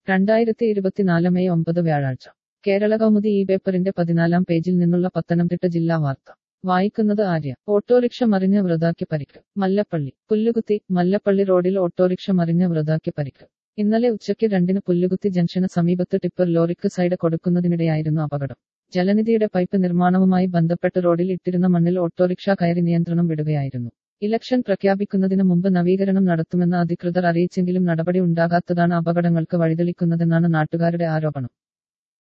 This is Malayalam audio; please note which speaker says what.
Speaker 1: രണ്ടായിരത്തി ഇരുപത്തിനാല് മെയ് ഒമ്പത് വ്യാഴാഴ്ച കേരള കൗമുദി ഈ പേപ്പറിന്റെ പതിനാലാം പേജിൽ നിന്നുള്ള പത്തനംതിട്ട ജില്ലാ വാർത്ത വായിക്കുന്നത് ആര്യ ഓട്ടോറിക്ഷ മറിഞ്ഞ് വൃതാക്കി പരിക്ക് മല്ലപ്പള്ളി പുല്ലുകുത്തി മല്ലപ്പള്ളി റോഡിൽ ഓട്ടോറിക്ഷ മറിഞ്ഞ് വൃതാക്കി പരിക്ക് ഇന്നലെ ഉച്ചയ്ക്ക് രണ്ടിന് പുല്ലുകുത്തി ജംഗ്ഷന് സമീപത്ത് ടിപ്പർ ലോറിക്ക് സൈഡ് കൊടുക്കുന്നതിനിടെയായിരുന്നു അപകടം ജലനിധിയുടെ പൈപ്പ് നിർമ്മാണവുമായി ബന്ധപ്പെട്ട് റോഡിൽ ഇട്ടിരുന്ന മണ്ണിൽ ഓട്ടോറിക്ഷ കയറി നിയന്ത്രണം വിടുകയായിരുന്നു ഇലക്ഷൻ പ്രഖ്യാപിക്കുന്നതിന് മുമ്പ് നവീകരണം നടത്തുമെന്ന് അധികൃതർ അറിയിച്ചെങ്കിലും നടപടി ഉണ്ടാകാത്തതാണ് അപകടങ്ങൾക്ക് വഴിതെളിക്കുന്നതെന്നാണ് നാട്ടുകാരുടെ ആരോപണം